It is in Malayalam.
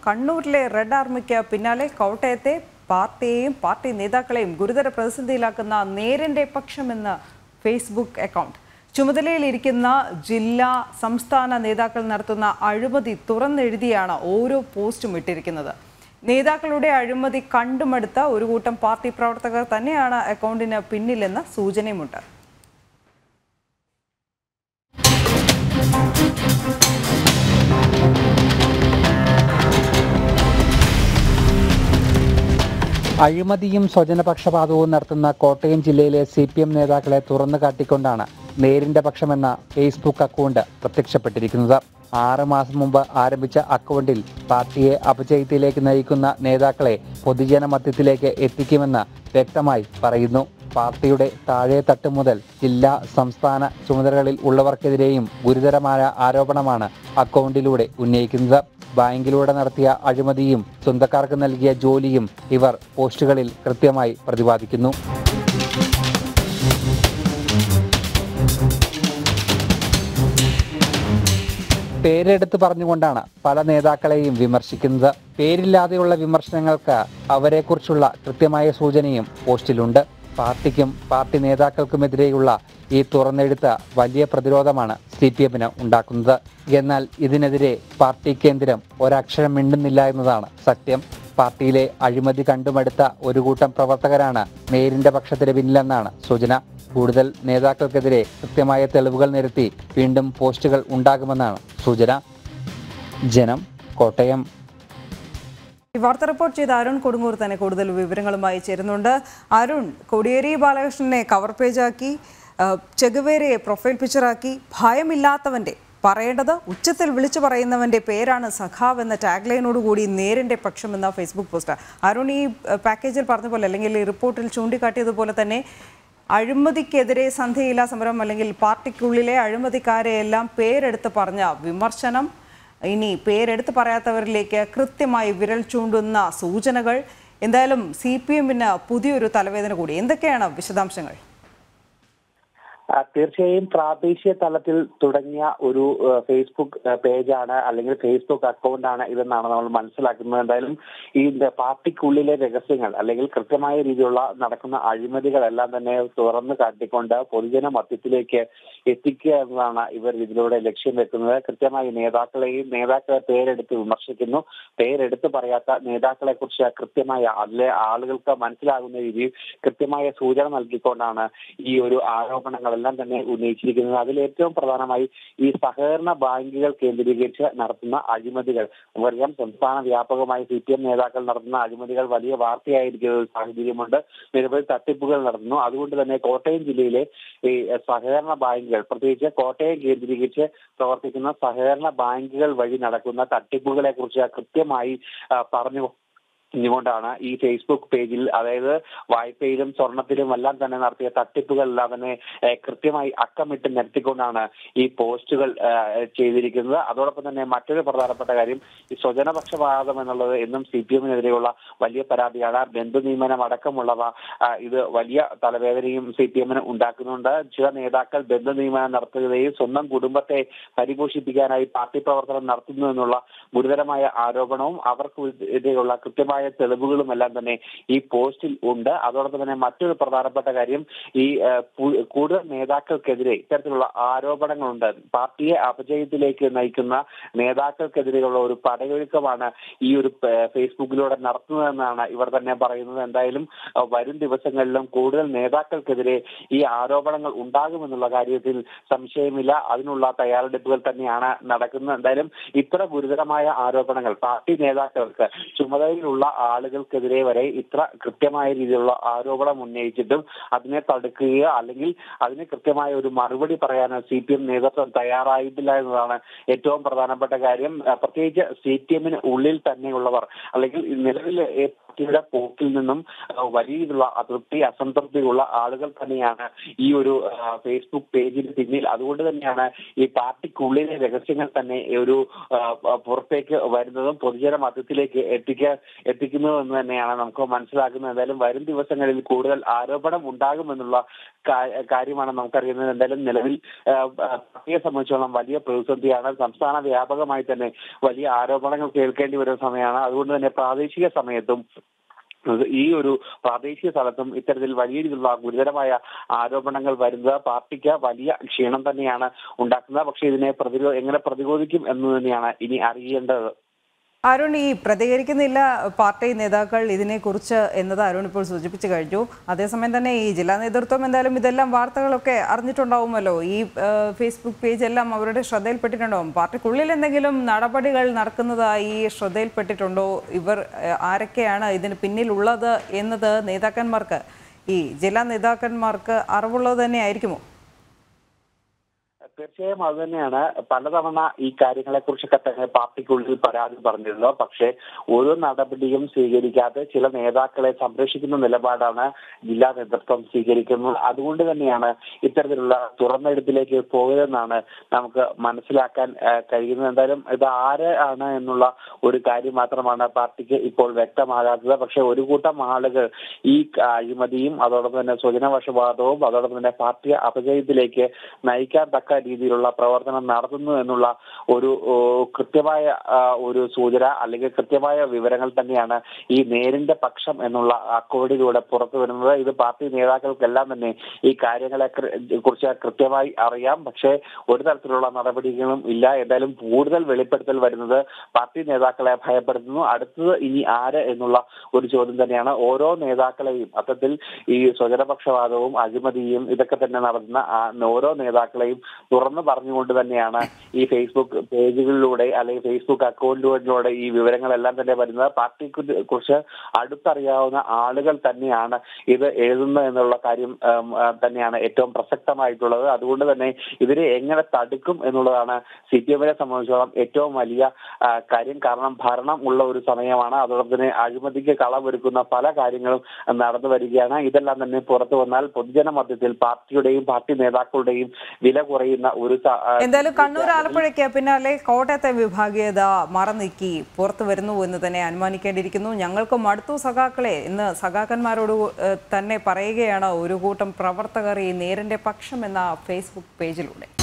കണ്ണൂരിലെ റെഡ് ആർമിക്ക് പിന്നാലെ കോട്ടയത്തെ പാർട്ടിയെയും പാർട്ടി നേതാക്കളെയും ഗുരുതര പ്രതിസന്ധിയിലാക്കുന്ന നേരന്റെ പക്ഷമെന്ന് ഫേസ്ബുക്ക് അക്കൗണ്ട് ചുമതലയിലിരിക്കുന്ന ജില്ലാ സംസ്ഥാന നേതാക്കൾ നടത്തുന്ന അഴിമതി തുറന്നെഴുതിയാണ് ഓരോ പോസ്റ്റും ഇട്ടിരിക്കുന്നത് നേതാക്കളുടെ അഴിമതി കണ്ടുമടുത്ത ഒരു കൂട്ടം പാർട്ടി പ്രവർത്തകർ തന്നെയാണ് അക്കൗണ്ടിന് പിന്നിലെന്ന സൂചനയുമുണ്ട് അഴിമതിയും സ്വജനപക്ഷപാതവും നടത്തുന്ന കോട്ടയം ജില്ലയിലെ സി പി എം നേതാക്കളെ തുറന്നു കാട്ടിക്കൊണ്ടാണ് നേരിന്റെ പക്ഷമെന്ന ഫേസ്ബുക്ക് അക്കൗണ്ട് പ്രത്യക്ഷപ്പെട്ടിരിക്കുന്നത് ആറ് മാസം മുമ്പ് ആരംഭിച്ച അക്കൗണ്ടിൽ പാർട്ടിയെ അപജയത്തിലേക്ക് നയിക്കുന്ന നേതാക്കളെ പൊതുജന മധ്യത്തിലേക്ക് എത്തിക്കുമെന്ന് വ്യക്തമായി പറയുന്നു പാർട്ടിയുടെ താഴെ തട്ട് മുതൽ ജില്ലാ സംസ്ഥാന ചുമതലകളിൽ ഉള്ളവർക്കെതിരെയും ഗുരുതരമായ ആരോപണമാണ് അക്കൗണ്ടിലൂടെ ഉന്നയിക്കുന്നത് ബാങ്കിലൂടെ നടത്തിയ അഴിമതിയും സ്വന്തക്കാർക്ക് നൽകിയ ജോലിയും ഇവർ പോസ്റ്റുകളിൽ കൃത്യമായി പ്രതിപാദിക്കുന്നു പേരെടുത്ത് പറഞ്ഞുകൊണ്ടാണ് പല നേതാക്കളെയും വിമർശിക്കുന്നത് പേരില്ലാതെയുള്ള വിമർശനങ്ങൾക്ക് അവരെക്കുറിച്ചുള്ള കൃത്യമായ സൂചനയും പോസ്റ്റിലുണ്ട് പാർട്ടിക്കും പാർട്ടി നേതാക്കൾക്കുമെതിരെയുള്ള ഈ തുറന്നെഴുത്ത് വലിയ പ്രതിരോധമാണ് സി പി എമ്മിന് ഉണ്ടാക്കുന്നത് എന്നാൽ ഇതിനെതിരെ പാർട്ടി കേന്ദ്രം ഒരക്ഷരം മിണ്ടുന്നില്ല എന്നതാണ് സത്യം പാർട്ടിയിലെ അഴിമതി കണ്ടുമടുത്ത ഒരു കൂട്ടം പ്രവർത്തകരാണ് നേരിന്റെ പക്ഷത്തിന് പിന്നിലെന്നാണ് സൂചന കൂടുതൽ നേതാക്കൾക്കെതിരെ കൃത്യമായ തെളിവുകൾ നിരത്തി വീണ്ടും പോസ്റ്റുകൾ ഉണ്ടാകുമെന്നാണ് സൂചന ജനം കോട്ടയം ഈ വാർത്ത റിപ്പോർട്ട് ചെയ്ത അരുൺ കൊടുങ്ങൂർ തന്നെ കൂടുതൽ വിവരങ്ങളുമായി ചേരുന്നുണ്ട് അരുൺ കോടിയേരി ബാലകൃഷ്ണനെ കവർ പേജാക്കി ആ, ചെഗുവേരയെ പ്രൊഫൈൽ പിക്ചറാക്കി ഭയമില്ലാത്തവന്റെ പറയേണ്ടത് ഉച്ചത്തിൽ വിളിച്ചു പറയുന്നവന്റെ പേരാണ് സഖാവ് എന്ന ടാഗ് ലൈനോട് കൂടി നേരിന്റെ പക്ഷം എന്ന ഫേസ്ബുക്ക് പോസ്റ്റ് അരുൺ ഈ ആ, പാക്കേജിൽ പറഞ്ഞ പോലെ അല്ലെങ്കിൽ ഈ റിപ്പോർട്ടിൽ ചൂണ്ടിക്കാട്ടിയതുപോലെ തന്നെ അഴിമതിക്കെതിരെ സന്ധിയില്ല സമരം അല്ലെങ്കിൽ പാർട്ടിക്കുള്ളിലെ അഴിമതിക്കാരെ എല്ലാം പേരെടുത്ത് പറഞ്ഞ വിമർശനം ഇനി പേരെടുത്ത് പറയാത്തവരിലേക്ക് കൃത്യമായി വിരൽ ചൂണ്ടുന്ന സൂചനകൾ എന്തായാലും സി പി എമ്മിന് പുതിയൊരു തലവേദന കൂടി എന്തൊക്കെയാണ് വിശദാംശങ്ങൾ ആ, തീർച്ചയായും പ്രാദേശിക തലത്തിൽ തുടങ്ങിയ ഒരു ആ, ഫേസ്ബുക്ക് ആ, പേജാണ് അല്ലെങ്കിൽ ഫേസ്ബുക്ക് അക്കൗണ്ടാണ് ഇതെന്നാണ് നമ്മൾ മനസ്സിലാക്കുന്നത് എന്തായാലും ഈ ദ- പാർട്ടിക്കുള്ളിലെ രഹസ്യങ്ങൾ അല്ലെങ്കിൽ കൃത്യമായ രീതിയിലുള്ള നടക്കുന്ന അഴിമതികളെല്ലാം തന്നെ തുറന്നു കാട്ടിക്കൊണ്ട് പൊതുജന മധ്യത്തിലേക്ക് എത്തിക്കുക എന്നതാണ് ഇവർ ഇതിലൂടെ ലക്ഷ്യം വെക്കുന്നത് കൃത്യമായി നേതാക്കളെയും നേതാക്കളെ പേരെടുത്ത് വിമർശിക്കുന്നു പേരെടുത്ത് പറയാത്ത നേതാക്കളെ കുറിച്ച് കൃത്യമായ അതിലെ ആളുകൾക്ക് മനസ്സിലാകുന്ന രീതിയിൽ കൃത്യമായ സൂചന നൽകിക്കൊണ്ടാണ് ഈ ഒരു ആരോപണങ്ങളെല്ലാം തന്നെ ഉന്നയിച്ചിരിക്കുന്നത് അതിൽ ഏറ്റവും പ്രധാനമായി ഈ സഹകരണ ബാങ്കുകൾ കേന്ദ്രീകരിച്ച് നടത്തുന്ന അഴിമതികൾ നമുക്കറിയാം സംസ്ഥാന വ്യാപകമായി സി പി എം നേതാക്കൾ നടത്തുന്ന അഴിമതികൾ വലിയ വാർത്തയായിരിക്കുന്ന ഒരു സാഹചര്യമുണ്ട് നിരവധി തട്ടിപ്പുകൾ നടത്തുന്നു അതുകൊണ്ട് തന്നെ കോട്ടയം ജില്ലയിലെ ഈ സഹകരണ ബാങ്കുകൾ പ്രത്യേകിച്ച് കോട്ടയം കേന്ദ്രീകരിച്ച് പ്രവർത്തിക്കുന്ന സഹകരണ ബാങ്കുകൾ വഴി നടക്കുന്ന തട്ടിപ്പുകളെ കുറിച്ച് കൃത്യമായി ആ, പറഞ്ഞു ഇതുകൊണ്ടാണ് ഈ ഫേസ്ബുക്ക് പേജിൽ അതായത് വായ്പയിലും സ്വർണത്തിലും എല്ലാം തന്നെ നടത്തിയ തട്ടിപ്പുകളെല്ലാം തന്നെ ഏഹ്, കൃത്യമായി അക്കമിട്ട് നിരത്തിക്കൊണ്ടാണ് ഈ പോസ്റ്റുകൾ ഏഹ്, ചെയ്തിരിക്കുന്നത് അതോടൊപ്പം തന്നെ മറ്റൊരു പ്രധാനപ്പെട്ട കാര്യം ഈ സ്വജനപക്ഷപാതം എന്നുള്ളത് എന്നും സി പി എമ്മിനെതിരെയുള്ള വലിയ പരാതിയാണ് ബന്ധു നിയമനം അടക്കമുള്ളവ ആ, ഇത് വലിയ തലവേദനയും സി പി എമ്മിന് ഉണ്ടാക്കുന്നുണ്ട് ചില നേതാക്കൾ ബന്ധു നിയമനം നടത്തുകയും സ്വന്തം കുടുംബത്തെ പരിപോഷിപ്പിക്കാനായി പാർട്ടി പ്രവർത്തനം നടത്തുന്നു എന്നുള്ള ഗുരുതരമായ ആരോപണവും അവർക്ക് എതിരെയുള്ള കൃത്യമായ തെളിവുകളും എല്ലാം തന്നെ ഈ പോസ്റ്റിൽ ഉണ്ട് അതോടൊപ്പം തന്നെ മറ്റൊരു പ്രധാനപ്പെട്ട കാര്യം ഈ ആ, പു- കൂടുതൽ നേതാക്കൾക്കെതിരെ ഇത്തരത്തിലുള്ള ആരോപണങ്ങളുണ്ട് പാർട്ടിയെ അപജയത്തിലേക്ക് നയിക്കുന്ന നേതാക്കൾക്കെതിരെയുള്ള ഒരു പടയൊഴുക്കമാണ് ഈ ഒരു പ- ഫേസ്ബുക്കിലൂടെ നടത്തുന്നതെന്നാണ് ഇവർ തന്നെ പറയുന്നത് എന്തായാലും ആ, വരും ദിവസങ്ങളിലും കൂടുതൽ നേതാക്കൾക്കെതിരെ ഈ ആരോപണങ്ങൾ ഉണ്ടാകുമെന്നുള്ള കാര്യത്തിൽ സംശയമില്ല അതിനുള്ള തയ്യാറെടുപ്പുകൾ തന്നെയാണ് നടക്കുന്നത് എന്തായാലും ഇത്ര ഗുരുതരമായ ആരോപണങ്ങൾ പാർട്ടി നേതാക്കൾക്ക് ചുമതലയിലുള്ള ആളുകൾക്കെതിരെ വരെ ഇത്ര കൃത്യമായ രീതിയിലുള്ള ആരോപണം ഉന്നയിച്ചിട്ടും അതിനെ തടുക്കുകയോ അല്ലെങ്കിൽ അതിന് കൃത്യമായ ഒരു മറുപടി പറയാൻ സി പി എം നേതൃത്വം തയ്യാറായിട്ടില്ല എന്നതാണ് ഏറ്റവും പ്രധാനപ്പെട്ട കാര്യം ആ, പ്രത്യേകിച്ച് സി പി എമ്മിന് ഉള്ളിൽ തന്നെയുള്ളവർ അല്ലെങ്കിൽ നിലവിൽ പാർട്ടിയുടെ പോക്കിൽ നിന്നും ആ, വലിയ രീതിയിലുള്ള അതൃപ്തി അസംതൃപ്തിയുള്ള ആളുകൾ തന്നെയാണ് ഈ ഒരു ആ, ഫേസ്ബുക്ക് പേജിന് പിന്നിൽ അതുകൊണ്ട് തന്നെയാണ് ഈ പാർട്ടിക്കുള്ളിലെ രഹസ്യങ്ങൾ തന്നെ ഒരു ആ, ആ, പുറത്തേക്ക് വരുന്നതും പൊതുജന മധ്യത്തിലേക്ക് എത്തിക്ക എത്തിക്കുന്നതും എന്ന് തന്നെയാണ് നമുക്ക് മനസ്സിലാക്കുന്നത് എന്തായാലും വരും ദിവസങ്ങളിൽ കൂടുതൽ ആരോപണം ഉണ്ടാകുമെന്നുള്ള കാ- കാര്യമാണ് നമുക്കറിയുന്നത് എന്തായാലും നിലവിൽ ആ, ആ, പാർട്ടിയെ സംബന്ധിച്ചോളം വലിയ പ്രതിസന്ധിയാണ് സംസ്ഥാന വ്യാപകമായി തന്നെ വലിയ ആരോപണങ്ങൾ കേൾക്കേണ്ടി വരുന്ന സമയമാണ് അതുകൊണ്ട് തന്നെ പ്രാദേശിക സമയത്തും ഇത് ഈ ഒരു പ്രാദേശിക സ്ഥലത്തും ഇത്തരത്തിൽ വലിയ രീതിയിലുള്ള ഗുരുതരമായ ആരോപണങ്ങൾ വരുന്നത് പാർട്ടിക്ക് വലിയ ക്ഷീണം തന്നെയാണ് ഉണ്ടാക്കുന്നത് പക്ഷേ ഇതിനെ പ്രതിരോ എങ്ങനെ പ്രതിരോധിക്കും എന്ന് തന്നെയാണ് ഇനി അറിയേണ്ടത് അരുൺ ഈ പ്രതികരിക്കുന്നില്ല പാർട്ടി നേതാക്കൾ ഇതിനെക്കുറിച്ച് എന്നത് അരുൺ ഇപ്പോൾ സൂചിപ്പിച്ചു കഴിഞ്ഞു അതേസമയം തന്നെ ഈ ജില്ലാ നേതൃത്വം എന്തായാലും ഇതെല്ലാം വാർത്തകളൊക്കെ അറിഞ്ഞിട്ടുണ്ടാവുമല്ലോ ഈ ആ, ഫേസ്ബുക്ക് പേജ് എല്ലാം അവരുടെ ശ്രദ്ധയിൽപ്പെട്ടിട്ടുണ്ടാവും പാർട്ടിക്കുള്ളിൽ എന്തെങ്കിലും നടപടികൾ നടക്കുന്നതായി ശ്രദ്ധയിൽപ്പെട്ടിട്ടുണ്ടോ ഇവർ ആ, ആരൊക്കെയാണ് ഇതിന് പിന്നിലുള്ളത് എന്നത് നേതാക്കന്മാർക്ക് ഈ ജില്ലാ നേതാക്കന്മാർക്ക് അറിവുള്ളത് തന്നെ ആയിരിക്കുമോ തീർച്ചയായും അത് തന്നെയാണ് പലതവണ ഈ കാര്യങ്ങളെ കുറിച്ചൊക്കെ തന്നെ പാർട്ടിക്കുള്ളിൽ പരാതി പറഞ്ഞിരുന്നു പക്ഷേ ഓരോ നടപടിയും സ്വീകരിക്കാതെ ചില നേതാക്കളെ സംരക്ഷിക്കുന്ന നിലപാടാണ് ജില്ലാ നേതൃത്വം സ്വീകരിക്കുന്നത് അതുകൊണ്ട് തന്നെയാണ് ഇത്തരത്തിലുള്ള തുറന്നെടുപ്പിലേക്ക് പോയതെന്നാണ് നമുക്ക് മനസ്സിലാക്കാൻ ആ, കഴിയുന്നത് എന്തായാലും ഇത് ആര് ആണ് എന്നുള്ള ഒരു കാര്യം മാത്രമാണ് പാർട്ടിക്ക് ഇപ്പോൾ വ്യക്തമാകാത്തത് പക്ഷേ ഒരു കൂട്ടം ആളുകൾ ഈ അഴിമതിയും അതോടൊപ്പം തന്നെ സ്വജനപക്ഷപാതവും അതോടൊപ്പം തന്നെ പാർട്ടി അപജയത്തിലേക്ക് നയിക്കാൻ തക്ക രീതിയിലുള്ള പ്രവർത്തനം നടത്തുന്നു എന്നുള്ള ഒരു ഓ, കൃത്യമായ ആ, ഒരു സൂചന അല്ലെങ്കിൽ കൃത്യമായ വിവരങ്ങൾ തന്നെയാണ് ഈ നേരിന്റെ പക്ഷം എന്നുള്ള അക്കോഡിലൂടെ പുറത്തു വരുന്നത് ഇത് പാർട്ടി നേതാക്കൾക്കെല്ലാം തന്നെ ഈ കാര്യങ്ങളെ കൃ- കുറിച്ച് കൃത്യമായി അറിയാം പക്ഷേ ഒരു തരത്തിലുള്ള നടപടികളും ഇല്ല എന്തായാലും കൂടുതൽ വെളിപ്പെടുത്തൽ വരുന്നത് പാർട്ടി നേതാക്കളെ ഭയപ്പെടുത്തുന്നു അടുത്തത് ഇനി ആര് എന്നുള്ള ഒരു ചോദ്യം തന്നെയാണ് ഓരോ നേതാക്കളെയും അത്തരത്തിൽ ഈ സ്വജനപക്ഷപാതവും അഴിമതിയും ഇതൊക്കെ തന്നെ നടത്തുന്ന ആ ഓരോ നേതാക്കളെയും തുറന്നു പറഞ്ഞുകൊണ്ട് തന്നെയാണ് ഈ ഫേസ്ബുക്ക് പേജുകളിലൂടെ അല്ലെങ്കിൽ ഫേസ്ബുക്ക് അക്കൗണ്ടുകളിലൂടെ ഈ വിവരങ്ങളെല്ലാം തന്നെ വരുന്നത് പാർട്ടിയെ കുറിച്ച് അടുത്തറിയാവുന്ന ആളുകൾ തന്നെയാണ് ഇത് എഴുതുന്നത് എന്നുള്ള കാര്യം ഉം, ആ, തന്നെയാണ് ഏറ്റവും പ്രസക്തമായിട്ടുള്ളത് അതുകൊണ്ട് തന്നെ ഇതിനെ എങ്ങനെ തടുക്കും എന്നുള്ളതാണ് സി പി എമ്മിനെ സംബന്ധിച്ചിടത്തോളം ഏറ്റവും വലിയ ആ, കാര്യം കാരണം ഭരണം ഉള്ള ഒരു സമയമാണ് അതോടൊപ്പം തന്നെ അഴിമതിക്ക് കളമൊരുക്കുന്ന പല കാര്യങ്ങളും നടന്നു വരികയാണ് ഇതെല്ലാം തന്നെ പുറത്തു വന്നാൽ പൊതുജന മധ്യത്തിൽ പാർട്ടിയുടെയും പാർട്ടി നേതാക്കളുടെയും വില കുറയുന്ന ഒരു സ- ആ, എന്തായാലും കണ്ണൂർ ആലപ്പുഴയ്ക്ക് പിന്നാലെ കോട്ടയത്തെ വിഭാഗീയത മറനീക്കി പുറത്തു വരുന്നു എന്ന് തന്നെ അനുമാനിക്കേണ്ടിയിരിക്കുന്നു ഞങ്ങൾക്ക് മടുത്തു സഖാക്കളെ എന്ന് സഖാക്കന്മാരോട് ഏഹ്, തന്നെ പറയുകയാണ് ഒരു കൂട്ടം പ്രവർത്തകർ ഈ നേരിന്റെ പക്ഷം എന്ന ഫേസ്ബുക്ക് പേജിലൂടെ